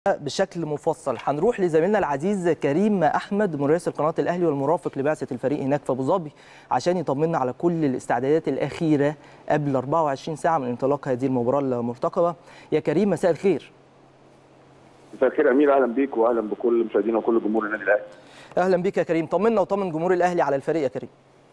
بشكل مفصل هنروح لزميلنا العزيز كريم احمد مراسل قناه الاهلي والمرافق لبعثه الفريق هناك في ابو ظبي عشان يطمنا على كل الاستعدادات الاخيره قبل 24 ساعه من انطلاق هذه المباراه المرتقبه يا كريم مساء الخير مساء الخير امير اهلا بيك واهلا بكل مشاهدينا وكل جمهور النادي الاهلي اهلا بك يا كريم طمنا وطمن جمهور الاهلي على الفريق يا كريم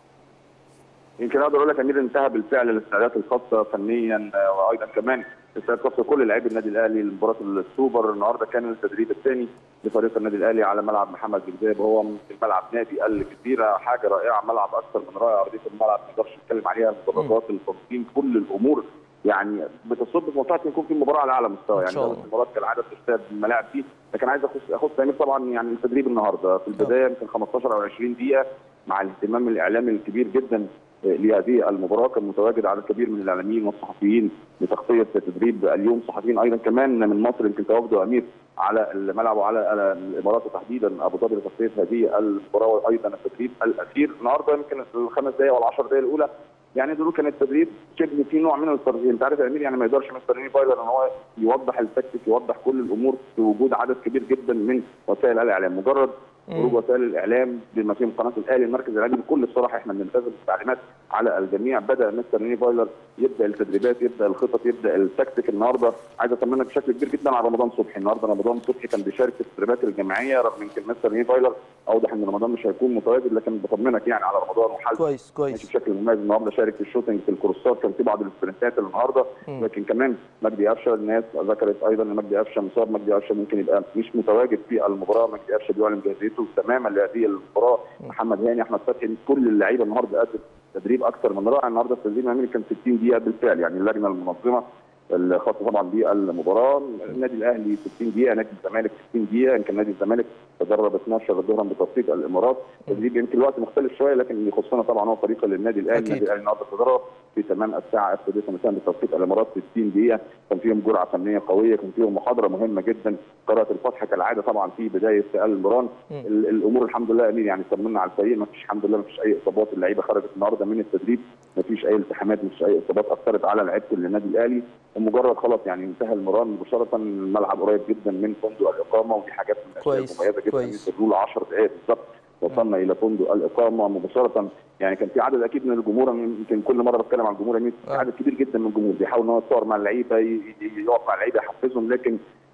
يمكن اقدر اقول لك امير انتهى بالفعل الاستعدادات الخاصه فنيا وايضا كمان استعدادات خاصه كل لاعبي النادي الاهلي لمباراه السوبر النهارده كان التدريب الثاني لفريق النادي الاهلي على ملعب محمد بن زايد وهو ملعب نادي الجزيره حاجه رائعه ملعب اكثر من رائع ارضيه الملعب ما نقدرش نتكلم عليها المدرجات التنظيم كل الامور يعني بتصب في مصلحه يكون في مباراه على اعلى مستوى يعني المباراه كالعاده بتشتهد الملاعب دي لكن عايز اخص اخص امير طبعا يعني التدريب النهارده في البدايه يمكن 15 او 20 دقيقه مع الاهتمام الاعلامي الكبير جدا لهذه المباراه كان متواجد عدد كبير من الاعلاميين والصحفيين لتغطيه تدريب اليوم صحفيين ايضا كمان من مصر يمكن تواجدوا امير على الملعب وعلى الامارات وتحديدا ابو ظبي لتغطيه هذه المباراه وايضا التدريب الاخير النهارده يمكن الخمس دقائق ولا 10 دقائق الاولى يعني دول كان التدريب شبه في نوع من الترفيه انت عارف يا امير يعني ما يقدرش مستر ريني فايلر ان هو يوضح التكتيك يوضح كل الامور في وجود عدد كبير جدا من وسائل الاعلام مجرد خروج وسائل الاعلام بما فيهم قناه الاهلي المركز الاعلامي بكل الصراحه احنا بنلتزم بالتعليمات على الجميع بدا مستر ريني فايلر يبدا التدريبات يبدا الخطط يبدا التكتيك النهارده عايز اطمنك بشكل كبير جدا على رمضان صبحي النهارده رمضان صبحي كان بيشارك في التدريبات الجماعيه رغم يمكن مستر ريني فايلر اوضح ان رمضان مش هيكون متواجد لكن بطمنك يعني على رمضان وحالته كويس كويس بشكل مميز النهارده شارك في الشوتنج في الكروسات كان في بعض السبرنتات النهارده لكن كمان مجدي قفشه الناس ذكرت ايضا ان مجدي قفشه مصاب مجدي قفشه ممكن يبقى مش متواجد في المباراه مجدي قفشه بيعلن جاهزيته تماما لهذه المباراه محمد هاني احمد فتحي كل اللعيبه النهارده قدت تدريب اكثر من رائع النهارده التدريب الامامي كان 60 دقيقه بالفعل يعني اللجنه المنظمه الخاصه طبعا بالمباراه النادي الاهلي 60 دقيقه نادي الزمالك 60 دقيقه يمكن نادي الزمالك تدرب 12 ظهرا بتوقيت الامارات تدريب يمكن الوقت مختلف شويه لكن اللي يخصنا طبعا هو فريق للنادي الاهلي النادي الاهلي النهارده تدرب في تمام الساعه السادسه مساء بتوقيت الامارات 60 دقيقه كان فيهم جرعه فنيه قويه كان فيهم محاضره مهمه جدا قراءه الفتح كالعاده طبعا في بدايه المباراه الامور الحمد لله امين يعني طمنا على الفريق ما فيش الحمد لله ما فيش اي اصابات اللعيبه خرجت النهارده من التدريب ما فيش اي التحامات ما فيش اي اصابات اثرت على لعيبه النادي الاهلي ومجرد خلاص يعني انتهى المران مباشره الملعب قريب جدا من فندق الاقامه ودي حاجات من الاشياء المميزه جدا بيسيبوا له 10 دقائق بالظبط وصلنا الى فندق الاقامه مباشره يعني كان في عدد اكيد من الجمهور يمكن كل مره بتكلم عن الجمهور يعني في عدد كبير جدا من الجمهور بيحاول ان هو يتصور مع اللعيبه يقف مع اللعيبه يحفزهم لكن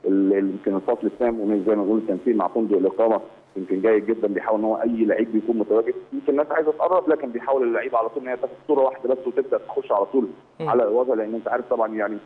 يمكن الفصل الثاني زي ما بنقول التنسيق مع فندق الاقامه يمكن جيد جدا بيحاول ان هو اي لعيب بيكون متواجد يمكن الناس عايزه تقرب لكن بيحاول اللعيبه على طول ان هي تاخد صوره واحده بس وتبدا تخش على طول م. على الوجه لان انت عارف طبعا يعني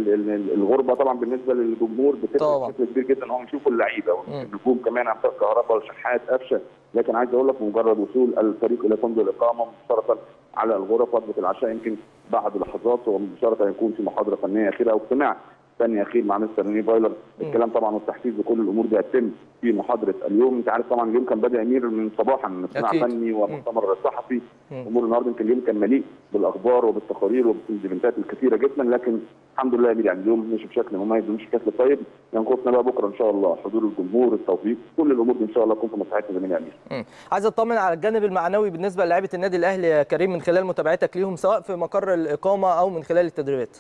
الغربه طبعا بالنسبه للجمهور بتفرق بشكل كبير جدا ان هم يشوفوا اللعيبه والنجوم كمان عم كهرباء شحات قفشه لكن عايز اقول لك بمجرد وصول الفريق الى فندق الاقامه مباشره على الغرف وجبه العشاء يمكن بعد لحظات ومباشره هيكون في محاضره فنيه اخيره او اجتماع ثاني اخير مع مستر ريني فايلر الكلام طبعا والتحفيز بكل الامور دي هتتم في محاضره اليوم انت عارف طبعا اليوم كان بدا امير من صباحا اجتماع فني ومؤتمر صحفي امور النهارده يمكن اليوم كان مليء بالاخبار وبالتقارير وبالايفنتات الكثيره جدا لكن الحمد لله امير يعني اليوم مشي بشكل مميز ومشي بشكل طيب ينقصنا بقى بكره ان شاء الله حضور الجمهور التوفيق كل الامور دي ان شاء الله تكون في مصلحتنا جميعا امير عايز اطمن على الجانب المعنوي بالنسبه للاعيبه النادي الاهلي يا كريم من خلال متابعتك ليهم سواء في مقر الاقامه او من خلال التدريبات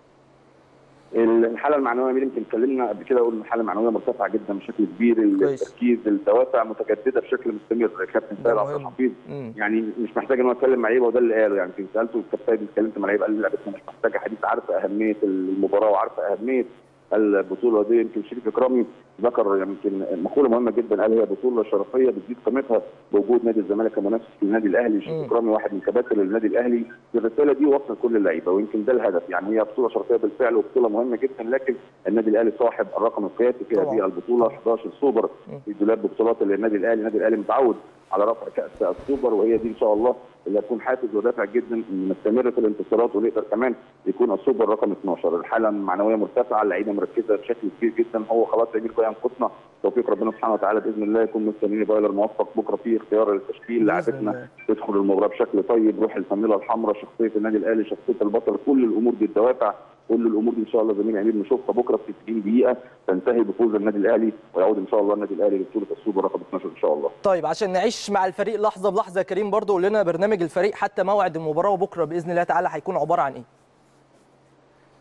الحاله المعنويه يمكن اتكلمنا قبل كده قلنا الحاله المعنويه مرتفعه جدا بشكل كبير التركيز الدوافع متجدده بشكل مستمر كابتن سيد عبد الحفيظ يعني مش محتاج ان هو يتكلم مع لعيبه وده اللي قاله يعني كنت سالته الكابتن اتكلمت مع لعيبه قال لي لعبتنا مش محتاجه حديث عارفه اهميه المباراه وعارفه اهميه البطوله دي يمكن شريف اكرامي ذكر يمكن مقوله مهمه جدا قال هي بطوله شرفيه بتزيد قيمتها بوجود نادي الزمالك كمنافس للنادي الاهلي شريف اكرامي واحد من كباتن النادي الاهلي الرساله دي وصل كل اللعيبه ويمكن ده الهدف يعني هي بطوله شرفيه بالفعل وبطوله مهمه جدا لكن النادي الاهلي صاحب الرقم القياسي في هذه البطوله 11 سوبر في دولاب بطولات النادي الاهلي النادي الاهلي متعود على رفع كاس السوبر وهي دي ان شاء الله اللي هتكون حافز ودافع جدا نستمر في الانتصارات ونقدر كمان يكون السوبر رقم 12 الحاله المعنويه مرتفعه اللعيبه مركزه بشكل كبير جدا هو خلاص امير كويس ينقصنا توفيق ربنا سبحانه وتعالى باذن الله يكون مستنيين بايلر موفق بكره في اختيار التشكيل لعبتنا تدخل المباراه بشكل طيب روح الفانيلا الحمراء شخصيه النادي الاهلي شخصيه البطل كل الامور دي الدوافع كل الامور دي ان شاء الله زميلي امير نشوفها بكره في 90 دقيقه تنتهي بفوز النادي الاهلي ويعود ان شاء الله النادي الاهلي لبطوله السوبر رقم 12 ان شاء الله. طيب عشان نعيش مع الفريق لحظه بلحظه يا كريم برضه قول لنا برنامج الفريق حتى موعد المباراه وبكره باذن الله تعالى هيكون عباره عن ايه؟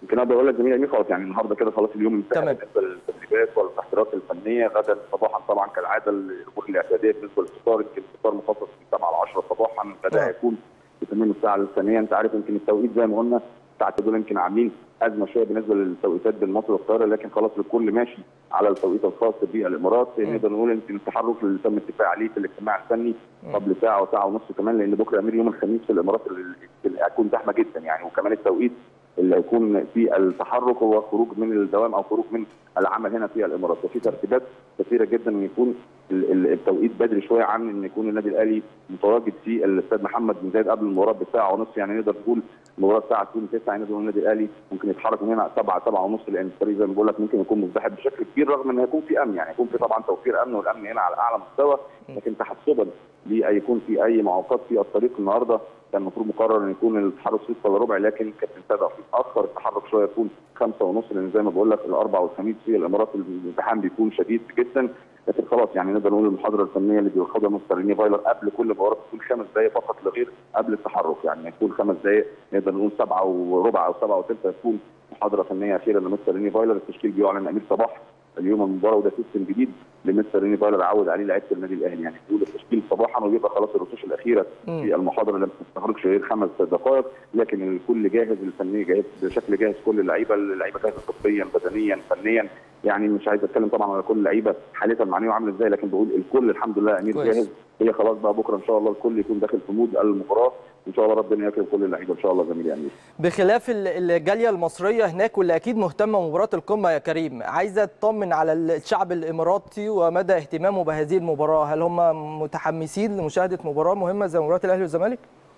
يمكن اقدر اقول لك زميلي امير خلاص يعني النهارده كده خلاص اليوم انتهى تمام. بالنسبه للتدريبات والتحضيرات الفنيه غدا صباحا طبعا كالعاده الامور الاعداديه بالنسبه للفطار يمكن الفطار مخصص من 7 ل 10 صباحا نعم. الغداء هيكون في تمام الساعه الثانيه انت عارف يمكن التوقيت زي ما قلنا ساعات دول يمكن عاملين ازمه شويه بالنسبه للتوقيتات بين مصر والقاهره لكن خلاص الكل ماشي على التوقيت الخاص بالامارات نقدر نقول يمكن التحرك اللي تم الاتفاق عليه في الاجتماع الفني قبل ساعه وساعه ونص كمان لان بكره امير يوم الخميس في الامارات ال- ال- هتكون زحمه جدا يعني وكمان التوقيت اللي هيكون في التحرك هو خروج من الدوام او خروج من العمل هنا في الامارات وفي ترتيبات كثيره جدا ان يكون ال- ال- التوقيت بدري شويه عن ان يكون النادي الاهلي متواجد في الاستاد محمد بن زايد قبل المباراه بساعه ونص يعني نقدر نقول المباراه الساعه تكون 9 يعني نقدر نقول النادي الاهلي ممكن يتحرك من هنا 7 7 ونص لان الفريق زي ما بقول لك ممكن يكون مزدحم بشكل كبير رغم ان يكون في امن يعني يكون في طبعا توفير امن والامن هنا على اعلى مستوى لكن تحسبا ليكون في اي معوقات في الطريق النهارده كان المفروض مقرر ان يكون التحرك 6 الا ربع لكن كابتن سيد عفيف اخر التحرك شويه يكون 5 ونص لان زي ما بقول لك الاربع والخميس في الامارات الازدحام بيكون شديد جدا لكن خلاص يعني نقدر نقول المحاضره الفنيه اللي بياخدها مستر ريني فايلر قبل كل مباراه تكون خمس دقائق فقط لا غير قبل التحرك يعني يكون خمس دقائق نقدر نقول سبعه وربع او سبعه وثلث يكون محاضره فنيه اخيره لمستر ريني فايلر التشكيل بيعلن امير صباح اليوم المباراه وده سيستم جديد لمستر ريني فايلر عود عليه لعيبه النادي الاهلي يعني بيقول التشكيل صباحا وبيبقى خلاص الرتوش الاخيره في المحاضره اللي ما بتستغرقش غير خمس دقائق لكن الكل جاهز الفني جاهز بشكل جاهز كل اللعيبه اللعيبه جاهزه طبيا بدنيا فنيا يعني مش عايز اتكلم طبعا على كل اللعيبه حالتها المعنويه عامله ازاي لكن بقول الكل الحمد لله امير كويس. جاهز هي خلاص بقى بكره ان شاء الله الكل يكون داخل في مود المباراه ان شاء الله ربنا يكرم كل اللعيبه ان شاء الله زميلي امير بخلاف ال- الجاليه المصريه هناك واللي اكيد مهتمه بمباراه القمه يا كريم عايزه تطمن على الشعب الاماراتي ومدى اهتمامه بهذه المباراه هل هم متحمسين لمشاهده مباراه مهمه زي مباراه الاهلي والزمالك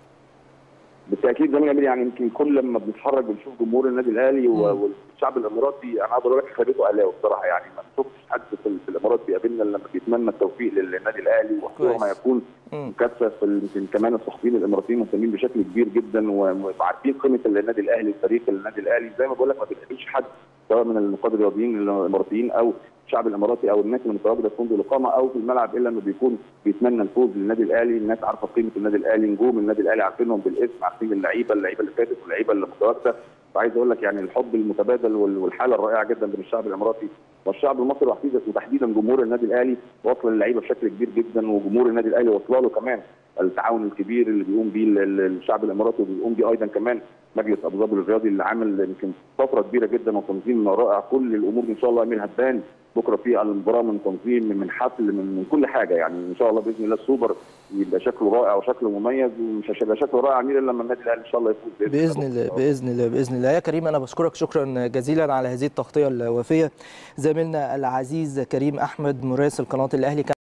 بالتاكيد زميلي امير يعني يمكن كل لما بنتفرج بنشوف جمهور النادي الاهلي و- والشعب الاماراتي انا اقدر اقول لك خليته اهلاوي بصراحه يعني ما شفتش حد في ال- في الامارات بيقابلنا إلا لما بيتمنى التوفيق للنادي الاهلي واحترامه كويس. يكون مم. مكثف يمكن كمان الصحفيين الاماراتيين مهتمين بشكل كبير جدا و- وعارفين قيمه النادي الاهلي وتاريخ النادي الاهلي زي ما بقول لك ما بتقابلش حد سواء من النقاد الرياضيين الاماراتيين او الشعب الاماراتي او الناس اللي متواجده في فندق الاقامه او في الملعب الا انه بيكون بيتمنى الفوز للنادي الاهلي، الناس عارفه قيمه النادي الاهلي، نجوم النادي الاهلي عارفينهم بالاسم، عارفين اللعيبه، اللعيبه اللي فاتت واللعيبه اللي متواجده، فعايز اقول لك يعني الحب المتبادل وال- والحاله الرائعه جدا بين الشعب الاماراتي والشعب المصري وتحديدا وتحديدا جمهور النادي الاهلي واصله للعيبه بشكل كبير جدا وجمهور النادي الاهلي واصله له كمان التعاون الكبير اللي بيقوم بيه ال- ال- الشعب الاماراتي وبيقوم بيه ايضا كمان مجلس ابو ظبي الرياضي اللي عامل يمكن طفره كبيره جدا وتنظيم رائع كل الامور دي ان شاء الله امير هتبان بكره في المباراه من تنظيم من من حفل من, من كل حاجه يعني ان شاء الله باذن الله السوبر يبقى شكله رائع وشكله مميز ومش هيبقى شكله رائع امير الا لما النادي الاهلي ان شاء الله يفوز باذن الله باذن الله باذن الله يا كريم انا بشكرك شكرا جزيلا على هذه التغطيه الوافيه زميلنا العزيز كريم احمد مراسل قناه الاهلي